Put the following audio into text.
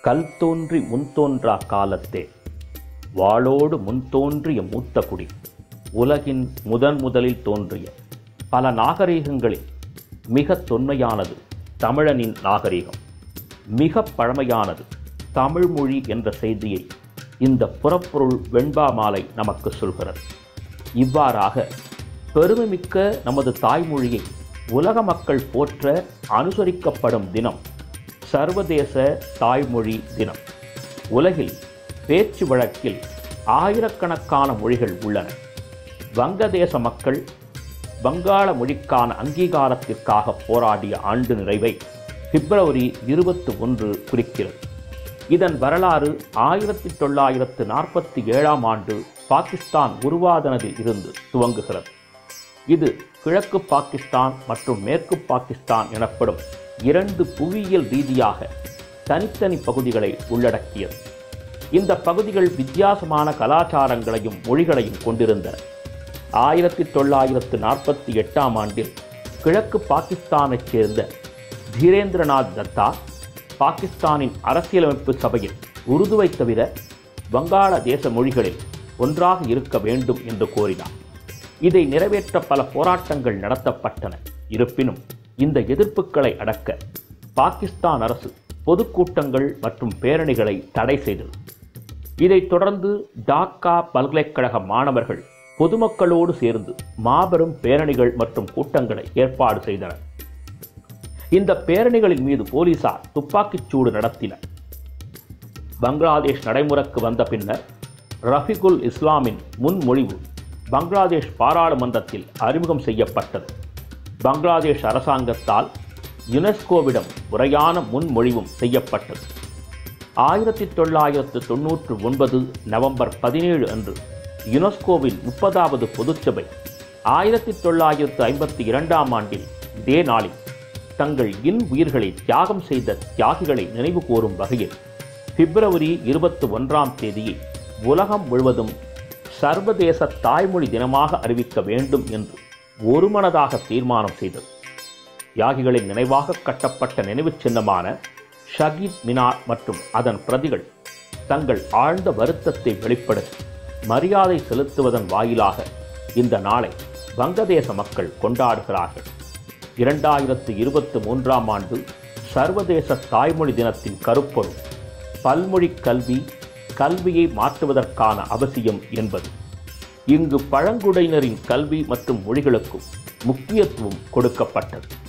கல் தோன்றி முன்தோன்றா காலத்தே வாளோடு முன்தோன்றிய மூத்த குடி உலகின் முதன் முதலில் தோன்றிய பல நாகரீகங்களில் மிக தொன்மையானது தமிழனின் நாகரீகம் மிக பழமையானது தமிழ்மொழி என்ற செய்தியை இந்த புறப்பொருள் வெண்பா மாலை நமக்கு சொல்கிறது இவ்வாறாக பெருமைமிக்க நமது தாய்மொழியை உலக மக்கள் போற்ற அனுசரிக்கப்படும் தினம் சர்வதேச தாய்மொழி தினம் உலகில் பேச்சு வழக்கில் ஆயிரக்கணக்கான மொழிகள் உள்ளன வங்கதேச மக்கள் வங்காள மொழிக்கான அங்கீகாரத்திற்காக போராடிய ஆண்டு நிறைவை பிப்ரவரி இருபத்தி ஒன்று குறிக்கிறது இதன் வரலாறு ஆயிரத்தி தொள்ளாயிரத்து நாற்பத்தி ஏழாம் ஆண்டு பாகிஸ்தான் உருவாதனதில் இருந்து துவங்குகிறது இது கிழக்கு பாகிஸ்தான் மற்றும் மேற்கு பாகிஸ்தான் எனப்படும் இரண்டு புவியியல் ரீதியாக தனித்தனி பகுதிகளை உள்ளடக்கியது இந்த பகுதிகள் வித்தியாசமான கலாச்சாரங்களையும் மொழிகளையும் கொண்டிருந்தன ஆயிரத்தி தொள்ளாயிரத்து நாற்பத்தி எட்டாம் ஆண்டில் கிழக்கு பாகிஸ்தானைச் சேர்ந்த தீரேந்திரநாத் தத்தா பாகிஸ்தானின் அரசியலமைப்பு சபையில் உருதுவை தவிர வங்காளதேச மொழிகளில் ஒன்றாக இருக்க வேண்டும் என்று கோரினார் இதை நிறைவேற்ற பல போராட்டங்கள் நடத்தப்பட்டன இருப்பினும் இந்த எதிர்ப்புகளை அடக்க பாகிஸ்தான் அரசு பொதுக்கூட்டங்கள் மற்றும் பேரணிகளை தடை செய்தது இதைத் தொடர்ந்து டாக்கா பல்கலைக்கழக மாணவர்கள் பொதுமக்களோடு சேர்ந்து மாபெரும் பேரணிகள் மற்றும் கூட்டங்களை ஏற்பாடு செய்தனர் இந்த பேரணிகளின் மீது போலீசார் துப்பாக்கிச் சூடு நடத்தினர் பங்களாதேஷ் நடைமுறைக்கு வந்த பின்னர் ரஃபிகுல் இஸ்லாமின் முன்மொழிவு பங்களாதேஷ் பாராளுமன்றத்தில் அறிமுகம் செய்யப்பட்டது பங்களாதேஷ் அரசாங்கத்தால் யுனெஸ்கோவிடம் முறையான முன்மொழிவும் செய்யப்பட்டது ஆயிரத்தி தொள்ளாயிரத்து தொன்னூற்று ஒன்பது நவம்பர் பதினேழு அன்று யுனெஸ்கோவின் முப்பதாவது பொதுச்சபை ஆயிரத்தி தொள்ளாயிரத்து ஐம்பத்தி இரண்டாம் ஆண்டில் இதே நாளில் தங்கள் இன் உயிர்களை தியாகம் செய்த தியாகிகளை நினைவு கூறும் வகையில் பிப்ரவரி இருபத்தி ஒன்றாம் தேதியை உலகம் முழுவதும் சர்வதேச தாய்மொழி தினமாக அறிவிக்க வேண்டும் என்று ஒருமனதாக தீர்மானம் செய்தது தியாகிகளின் நினைவாக கட்டப்பட்ட நினைவுச் சின்னமான ஷகீத் மினார் மற்றும் அதன் பிரதிகள் தங்கள் ஆழ்ந்த வருத்தத்தை வெளிப்படுத்தி மரியாதை செலுத்துவதன் வாயிலாக இந்த நாளை வங்கதேச மக்கள் கொண்டாடுகிறார்கள் இரண்டாயிரத்து இருபத்தி மூன்றாம் ஆண்டு சர்வதேச தாய்மொழி தினத்தின் கருப்பொருள் பல்மொழி கல்வி கல்வியை மாற்றுவதற்கான அவசியம் என்பது இங்கு பழங்குடியினரின் கல்வி மற்றும் மொழிகளுக்கும் முக்கியத்துவம் கொடுக்கப்பட்டது